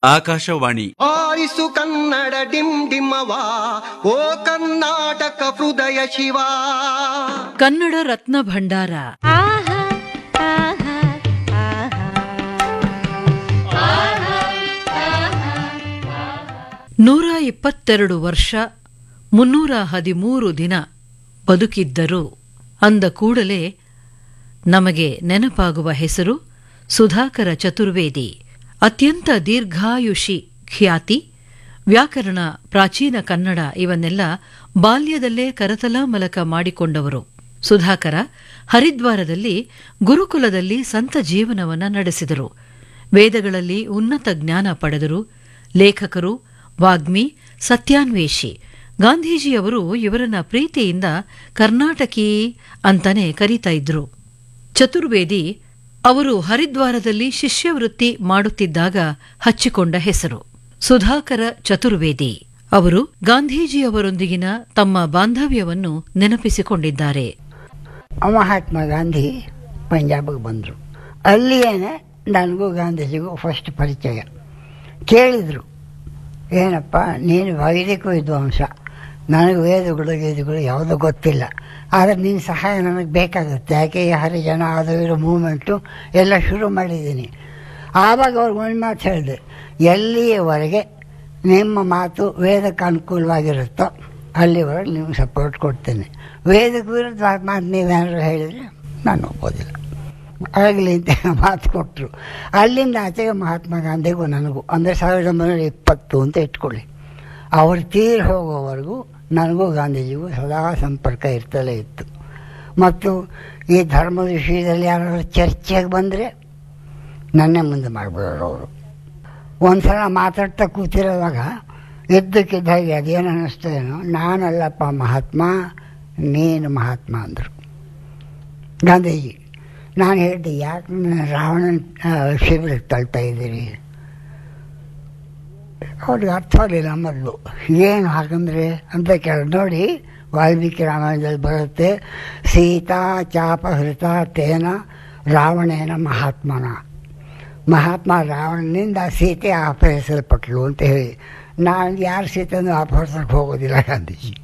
ಆಕಾಶವಾಣಿ ಆರಿಸು ಕನ್ನಡ ಡಿಮ್ ಡಿಮ್ಮವ ಓ ಕರ್ನಾಟಕ ಹೃದಯ ಶಿವ ಕನ್ನಡ ರತ್ನ ಭಂಡಾರ ಆಹಾ ಆಹಾ ಆಹಾ ನೂರ ಇಪ್ಪತ್ತೆರಡು ವರ್ಷ ಮುನ್ನೂರ ಹದಿಮೂರು ದಿನ ಬದುಕಿದ್ದರು ಅಂದ ಕೂಡಲೇ ನಮಗೆ ನೆನಪಾಗುವ ಹೆಸರು ಸುಧಾಕರ ಚತುರ್ವೇದಿ ಅತ್ಯಂತ ದೀರ್ಘಾಯುಷಿ ಖ್ಯಾತಿ ವ್ಯಾಕರಣ ಪ್ರಾಚೀನ ಕನ್ನಡ ಇವನ್ನೆಲ್ಲ ಬಾಲ್ಯದಲ್ಲೇ ಕರತಲಾಮಲಕ ಮಾಡಿಕೊಂಡವರು ಸುಧಾಕರ ಹರಿದ್ವಾರದಲ್ಲಿ ಗುರುಕುಲದಲ್ಲಿ ಸಂತ ಜೀವನವನ್ನ ನಡೆಸಿದರು ವೇದಗಳಲ್ಲಿ ಉನ್ನತ ಜ್ಞಾನ ಪಡೆದರು ಲೇಖಕರು ವಾಗ್ಮಿ ಸತ್ಯಾನ್ವೇಷಿ ಗಾಂಧೀಜಿಯವರು ಇವರನ್ನ ಪ್ರೀತಿಯಿಂದ ಕರ್ನಾಟಕಿ ಅಂತಾನೆ ಕರೀತಾ ಇದ್ರು ಚತುರ್ವೇದಿ ಅವರು ಹರಿದ್ವಾರದಲ್ಲಿ ಶಿಷ್ಯವೃತ್ತಿ ಮಾಡುತ್ತಿದ್ದಾಗ ಹಚ್ಚಿಕೊಂಡ ಹೆಸರು ಸುಧಾಕರ ಚತುರ್ವೇದಿ ಅವರು ಗಾಂಧೀಜಿಯವರೊಂದಿಗಿನ ತಮ್ಮ ಬಾಂಧವ್ಯವನ್ನು ನೆನಪಿಸಿಕೊಂಡಿದ್ದಾರೆ ಮಹಾತ್ಮ ಗಾಂಧಿ ಪಂಜಾಬ್ಗೆ ಬಂದರು ಅಲ್ಲಿಯೇನೆ ನನಗೂ ಗಾಂಧೀಜಿಗೂ ಫಸ್ಟ್ ಪರಿಚಯ ಕೇಳಿದರು ಏನಪ್ಪ ನೀನು ವೈದಿಕ ವಿದ್ವಾಂಸ ನನಗೆ ವೇದಗಳು ಗೀದಗಳು ಯಾವುದೂ ಗೊತ್ತಿಲ್ಲ ಆದರೆ ನಿನ್ನ ಸಹಾಯ ನನಗೆ ಬೇಕಾಗುತ್ತೆ ಯಾಕೆ ಈ ಹರಿಜನ ಅದು ಇರೋ ಮೂಮೆಂಟು ಎಲ್ಲ ಶುರು ಮಾಡಿದ್ದೀನಿ ಆವಾಗ ಅವ್ರಿಗೆ ಒಂದು ಮಾತು ಹೇಳಿದೆ ಎಲ್ಲಿಯವರೆಗೆ ನಿಮ್ಮ ಮಾತು ವೇದಕ್ಕೆ ಅನುಕೂಲವಾಗಿರುತ್ತೋ ಅಲ್ಲಿವರೆಗೆ ನಿಮ್ಗೆ ಸಪೋರ್ಟ್ ಕೊಡ್ತೇನೆ ವೇದಕ್ಕೆ ವಿರುದ್ಧ ಮಾತು ನೀವೇನಾದ್ರು ಹೇಳಿದರೆ ನಾನು ಒಪ್ಪೋದಿಲ್ಲ ಆಗಲಿ ಅಂತ ಮಾತು ಕೊಟ್ಟರು ಅಲ್ಲಿಂದ ಆಚೆಗೆ ಮಹಾತ್ಮ ಗಾಂಧಿಗೂ ನನಗೂ ಅಂದರೆ ಸಾವಿರದ ಒಂಬೈನೂರ ಇಪ್ಪತ್ತು ಅಂತ ಇಟ್ಕೊಳ್ಳಿ ಅವ್ರು ತೀರಿ ಹೋಗೋವರೆಗೂ ನನಗೂ ಗಾಂಧೀಜಿಗೂ ಸದಾ ಸಂಪರ್ಕ ಇರ್ತಲೇ ಇತ್ತು ಮತ್ತು ಈ ಧರ್ಮದ ವಿಷಯದಲ್ಲಿ ಯಾರಾದ್ರು ಚರ್ಚೆಗೆ ಬಂದರೆ ನನ್ನೇ ಮುಂದೆ ಮಾಡಿಬಿಡೋರು ಅವರು ಒಂದು ಸಲ ಮಾತಾಡ್ತಾ ಕೂತಿರೋವಾಗ ಇದ್ದಕ್ಕಿದ್ದಾಗೆ ಅದೇನು ಅನ್ನಿಸ್ತು ಏನೋ ನಾನಲ್ಲಪ್ಪ ಮಹಾತ್ಮ ನೀನು ಮಹಾತ್ಮ ಅಂದರು ಗಾಂಧೀಜಿ ನಾನು ಹೇಳಿದೆ ಯಾಕೆ ನನ್ನ ರಾವಣನ ಶಿಬಿರಕ್ಕೆ ತಳ್ತಾ ಇದ್ದೀರಿ ಅವ್ರಿಗೆ ಅರ್ಥ ಆಗಲಿಲ್ಲ ಮೊದಲು ಏನು ಹಾಗಂದ್ರೆ ಅಂತ ಕೇಳಿ ನೋಡಿ ವಾಲ್ಮೀಕಿ ರಾಮಾಯಣದಲ್ಲಿ ಬರುತ್ತೆ ಸೀತಾ ಚಾಪಹೃತ ತೇನ ರಾವಣೇನ ಮಹಾತ್ಮನ ಮಹಾತ್ಮ ರಾವಣನಿಂದ ಸೀತೆ ಅಪಹರಿಸಲ್ಪಟ್ಲು ಅಂತ ಹೇಳಿ ನಾನು ಯಾರು ಸೀತೆಯನ್ನು ಅಪಹರಿಸಕ್ಕೆ ಹೋಗೋದಿಲ್ಲ ಗಾಂಧೀಜಿ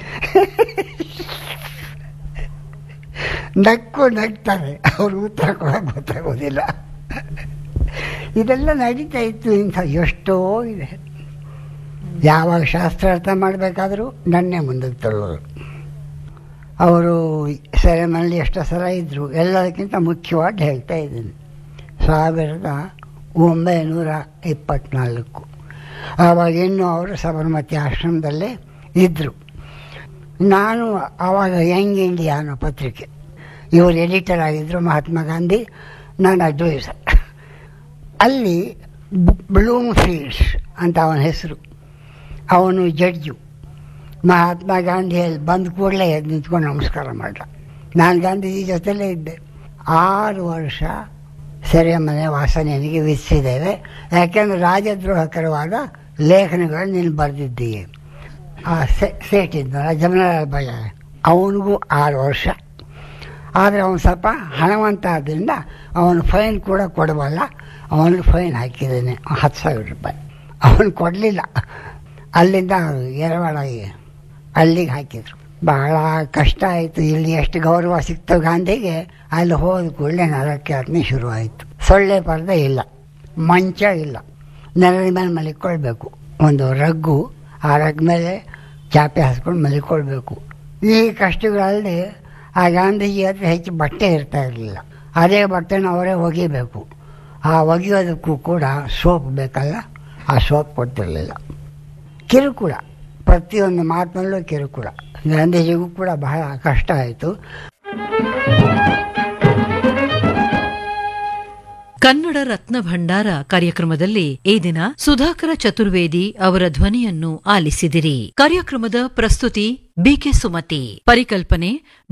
ನಕ್ಕು ನಗ್ತಾರೆ ಅವ್ರು ಉತ್ತರ ಕೊಡೋಕೆ ಗೊತ್ತಾಗೋದಿಲ್ಲ ಇದೆಲ್ಲ ನಡೀತಾ ಇತ್ತು ಇಂಥ ಎಷ್ಟೋ ಇದೆ ಯಾವಾಗ ಶಾಸ್ತ್ರಾರ್ಥ ಮಾಡಬೇಕಾದ್ರೂ ನನ್ನೇ ಮುಂದಕ್ಕೆ ತಳ್ಳೋರು ಅವರು ಸೆರೆಮನೆಯಲ್ಲಿ ಎಷ್ಟೋ ಸಲ ಇದ್ದರು ಎಲ್ಲದಕ್ಕಿಂತ ಮುಖ್ಯವಾಗಿ ಹೇಳ್ತಾ ಇದ್ದೀನಿ ಸಾವಿರದ ಒಂಬೈನೂರ ಇಪ್ಪತ್ತ್ನಾಲ್ಕು ಆವಾಗ ಇನ್ನೂ ಅವರು ಸಬರಮತಿ ಆಶ್ರಮದಲ್ಲೇ ಇದ್ದರು ನಾನು ಆವಾಗ ಯಂಗ್ ಇಂಡಿಯಾ ಅನ್ನೋ ಪತ್ರಿಕೆ ಇವರು ಎಡಿಟರ್ ಆಗಿದ್ದರು ಮಹಾತ್ಮ ಗಾಂಧಿ ನಾನು ಅಡ್ವೈಸರ್ ಅಲ್ಲಿ ಬ್ಲೂಮ್ ಫೀಲ್ಡ್ಸ್ ಅಂತ ಅವನ ಹೆಸರು ಅವನು ಜಡ್ಜು ಮಹಾತ್ಮ ಗಾಂಧಿಯಲ್ಲಿ ಬಂದ ಕೂಡಲೇ ಎದ್ದು ನಿಂತ್ಕೊಂಡು ನಮಸ್ಕಾರ ಮಾಡ್ದ ನಾನು ಗಾಂಧೀಜಿ ಜೊತೆಲೇ ಇದ್ದೆ ಆರು ವರ್ಷ ಸೆರೆಮನೆ ವಾಸ ನಿನಗೆ ವಿಧಿಸಿದ್ದೇವೆ ಯಾಕೆಂದ್ರೆ ರಾಜದ್ರೋಹಕರವಾದ ಲೇಖನಗಳು ನೀನು ಬರೆದಿದ್ದೀಯ ಆ ಸೇಟ್ ಇದ್ನಲ್ಲ ಜಮನಾಲಾಲ್ ಬಜಾರ್ ಅವನಿಗೂ ಆರು ವರ್ಷ ಆದರೆ ಅವನು ಸ್ವಲ್ಪ ಹಣವಂತ ಆದ್ದರಿಂದ ಅವನು ಫೈನ್ ಕೂಡ ಕೊಡಬಲ್ಲ ಅವನಿಗೆ ಫೈನ್ ಹಾಕಿದ್ದೇನೆ ಹತ್ತು ಸಾವಿರ ರೂಪಾಯಿ ಅವನು ಕೊಡಲಿಲ್ಲ ಅಲ್ಲಿಂದ ಎರವಾಳಗೆ ಅಲ್ಲಿಗೆ ಹಾಕಿದರು ಬಹಳ ಕಷ್ಟ ಆಯಿತು ಇಲ್ಲಿ ಎಷ್ಟು ಗೌರವ ಸಿಕ್ತು ಗಾಂಧಿಗೆ ಅಲ್ಲಿ ಹೋದ ಕೂಡಲೇ ನರಕ್ಕೆ ಹತ್ತನೇ ಶುರುವಾಯಿತು ಸೊಳ್ಳೆ ಪರ್ದೆ ಇಲ್ಲ ಮಂಚ ಇಲ್ಲ ನೆಲದ ಮೇಲೆ ಮಲಿಕೊಳ್ಬೇಕು ಒಂದು ರಗ್ಗು ಆ ರಗ್ ಮೇಲೆ ಚಾಪೆ ಹಾಸ್ಕೊಂಡು ಮಲಿಕೊಳ್ಬೇಕು ಈ ಕಷ್ಟಗಳಲ್ಲಿ ಆ ಗಾಂಧೀಜಿ ಹತ್ರ ಹೆಚ್ಚು ಬಟ್ಟೆ ಇರ್ತಾ ಇರಲಿಲ್ಲ ಅದೇ ಬಟ್ಟೆನ ಅವರೇ ಒಗಿಬೇಕು ಆ ಒಗೆಯೋದಕ್ಕೂ ಕೂಡ ಸೋಪ್ ಬೇಕಲ್ಲ ಆ ಸೋಪ್ ಕೊಡ್ತಿರಲಿಲ್ಲ ಕಿರುಕುಳ ಪ್ರತಿಯೊಂದು ಮಾತಿನಲ್ಲೂ ಕಿರುಕುಳ ಗಾಂಧೀಜಿಗೂ ಕೂಡ ಬಹಳ ಕಷ್ಟ ಆಯಿತು ಕನ್ನಡ ರತ್ನ ಭಂಡಾರ ಕಾರ್ಯಕ್ರಮದಲ್ಲಿ ಈ ದಿನ ಸುಧಾಕರ ಚತುರ್ವೇದಿ ಅವರ ಧ್ವನಿಯನ್ನು ಆಲಿಸಿದಿರಿ ಕಾರ್ಯಕ್ರಮದ ಪ್ರಸ್ತುತಿ ಬಿಕೆ ಸುಮತಿ ಪರಿಕಲ್ಪನೆ